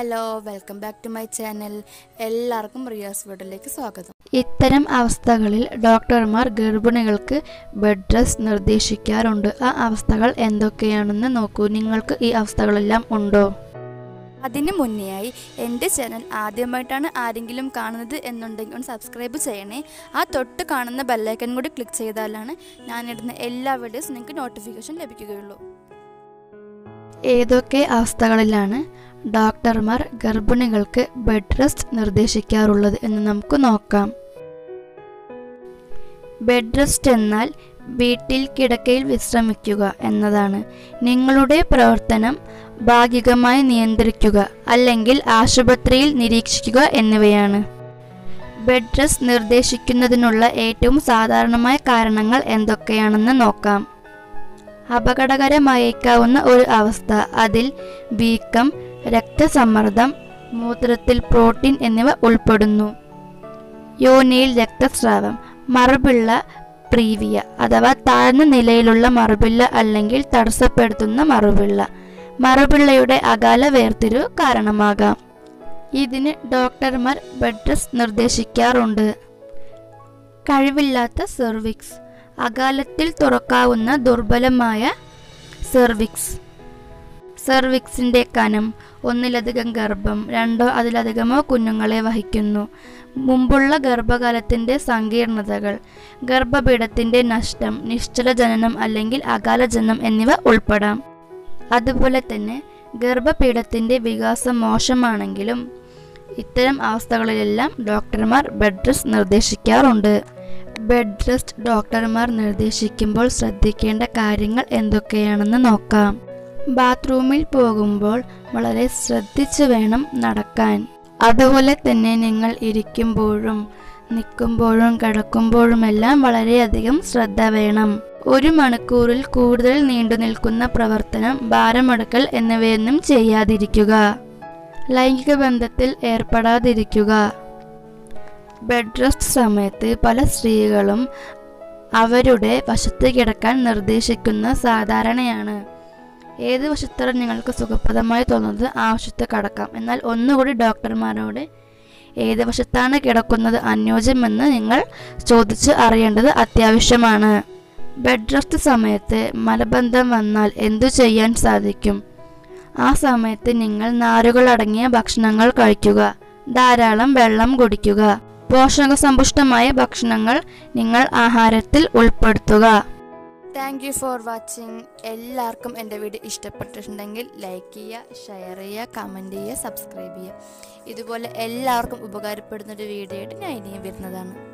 hello welcome back to my channel എല്ലാവർക്കും റിയാസ് വീഡിയോയിലേക്ക് സ്വാഗതം ഇത്തരം അവസ്ഥകളിൽ ഡോക്ടർമാർ ഗർഭിണികൾക്ക് ബെഡ് റെസ്റ്റ് നിർദ്ദേശിക്കാറുണ്ട് ആ അവസ്ഥകൾ എന്തൊക്കെയാണെന്ന് നോക്കൂ നിങ്ങൾക്ക് ഈ അവസ്ഥകളെല്ലാം ഉണ്ടോ അതിന് മുന്നെയായി എൻ്റെ ചാനൽ ആദ്യമായിട്ടാണ് ആരെങ്കിലും കാണുന്നത് എന്നുണ്ടെങ്കിൽ ഒന്ന് സബ്സ്ക്രൈബ് ചെയ്യണേ ആ തൊട്ട് കാണുന്ന ബെല്ലൈക്കൻ കൂടി ക്ലിക്ക് ചെയ്താലാണ് ഞാനിടുന്ന എല്ലാ വീഡിയോസ് നിങ്ങൾക്ക് നോട്ടിഫിക്കേഷൻ ലഭിക്കുകയുള്ളൂ ഏതൊക്കെ അവസ്ഥകളിലാണ് ഡോക്ടർമാർ ഗർഭിണികൾക്ക് ബെഡ് റെസ്റ്റ് നിർദ്ദേശിക്കാറുള്ളത് എന്ന് നമുക്ക് നോക്കാം ബെഡ് റെസ്റ്റ് എന്നാൽ വീട്ടിൽ കിടക്കയിൽ വിശ്രമിക്കുക എന്നതാണ് നിങ്ങളുടെ പ്രവർത്തനം ഭാഗികമായി നിയന്ത്രിക്കുക അല്ലെങ്കിൽ ആശുപത്രിയിൽ നിരീക്ഷിക്കുക എന്നിവയാണ് ബെഡ് റെസ്റ്റ് നിർദ്ദേശിക്കുന്നതിനുള്ള ഏറ്റവും സാധാരണമായ കാരണങ്ങൾ എന്തൊക്കെയാണെന്ന് നോക്കാം അപകടകരമായേക്കാവുന്ന ഒരു അവസ്ഥ അതിൽ വീക്കം രക്തസമ്മർദ്ദം മൂത്രത്തിൽ പ്രോട്ടീൻ എന്നിവ ഉൾപ്പെടുന്നു യോനിയിൽ രക്തസ്രാവം മറുപിള്ള പ്രീവിയ അഥവാ താഴ്ന്ന നിലയിലുള്ള മറുപിള്ള അല്ലെങ്കിൽ തടസ്സപ്പെടുത്തുന്ന മറുപിള്ള മറുപിള്ളയുടെ അകാല വേർതിരിവ് കാരണമാകാം ഇതിന് ഡോക്ടർമാർ ബെഡ് റെസ്റ്റ് നിർദ്ദേശിക്കാറുണ്ട് കഴിവില്ലാത്ത സെർവിക്സ് അകാലത്തിൽ തുറക്കാവുന്ന ദുർബലമായ സെർവിക്സ് സെർവിക്സിന്റെ കനം ഒന്നിലധികം ഗർഭം രണ്ടോ അതിലധികമോ കുഞ്ഞുങ്ങളെ വഹിക്കുന്നു മുമ്പുള്ള ഗർഭകാലത്തിന്റെ സങ്കീർണതകൾ ഗർഭപീഠത്തിന്റെ നഷ്ടം നിശ്ചല ജനനം അല്ലെങ്കിൽ അകാല ജനനം എന്നിവ ഉൾപ്പെടാം അതുപോലെ തന്നെ ഗർഭപീഠത്തിന്റെ വികാസം മോശമാണെങ്കിലും ഇത്തരം അവസ്ഥകളിലെല്ലാം ഡോക്ടർമാർ ബെഡ് റെസ്റ്റ് നിർദ്ദേശിക്കാറുണ്ട് ബെഡ് റെസ്റ്റ് ഡോക്ടർമാർ നിർദ്ദേശിക്കുമ്പോൾ ശ്രദ്ധിക്കേണ്ട കാര്യങ്ങൾ എന്തൊക്കെയാണെന്ന് നോക്കാം ബാത്റൂമിൽ പോകുമ്പോൾ വളരെ ശ്രദ്ധിച്ചു വേണം നടക്കാൻ അതുപോലെ തന്നെ നിങ്ങൾ ഇരിക്കുമ്പോഴും നിൽക്കുമ്പോഴും കിടക്കുമ്പോഴുമെല്ലാം വളരെയധികം ശ്രദ്ധ വേണം ഒരു മണിക്കൂറിൽ കൂടുതൽ നീണ്ടു നിൽക്കുന്ന പ്രവർത്തനം ഭാരമെടുക്കൽ എന്നിവയൊന്നും ചെയ്യാതിരിക്കുക ലൈംഗിക ബന്ധത്തിൽ ഏർപ്പെടാതിരിക്കുക ബെഡ് റെസ്റ്റ് സമയത്ത് പല സ്ത്രീകളും അവരുടെ വശത്ത് കിടക്കാൻ നിർദ്ദേശിക്കുന്ന സാധാരണയാണ് ഏത് വശത്താണ് നിങ്ങൾക്ക് സുഖപ്രദമായി തോന്നുന്നത് ആ വശത്ത് കിടക്കാം എന്നാൽ ഒന്നുകൂടി ഡോക്ടർമാരോട് ഏത് വശത്താണ് കിടക്കുന്നത് അനുയോജ്യമെന്ന് നിങ്ങൾ ചോദിച്ച് അറിയേണ്ടത് അത്യാവശ്യമാണ് ബെഡ് റെസ്റ്റ് സമയത്ത് മലബന്ധം വന്നാൽ എന്തു ചെയ്യാൻ സാധിക്കും ആ സമയത്ത് നിങ്ങൾ നാരുകളടങ്ങിയ ഭക്ഷണങ്ങൾ കഴിക്കുക ധാരാളം വെള്ളം കുടിക്കുക പോഷകസമ്പുഷ്ടമായ ഭക്ഷണങ്ങൾ നിങ്ങൾ ആഹാരത്തിൽ ഉൾപ്പെടുത്തുക താങ്ക് യു ഫോർ വാച്ചിങ് എല്ലാവർക്കും എൻ്റെ വീഡിയോ ഇഷ്ടപ്പെട്ടിട്ടുണ്ടെങ്കിൽ ലൈക്ക് ചെയ്യുക ഷെയർ ചെയ്യുക കമൻറ്റ് ചെയ്യുക സബ്സ്ക്രൈബ് ചെയ്യുക ഇതുപോലെ എല്ലാവർക്കും ഉപകാരപ്പെടുന്ന ഒരു വീഡിയോ ആയിട്ട് ഞാൻ ഇനിയും വരുന്നതാണ്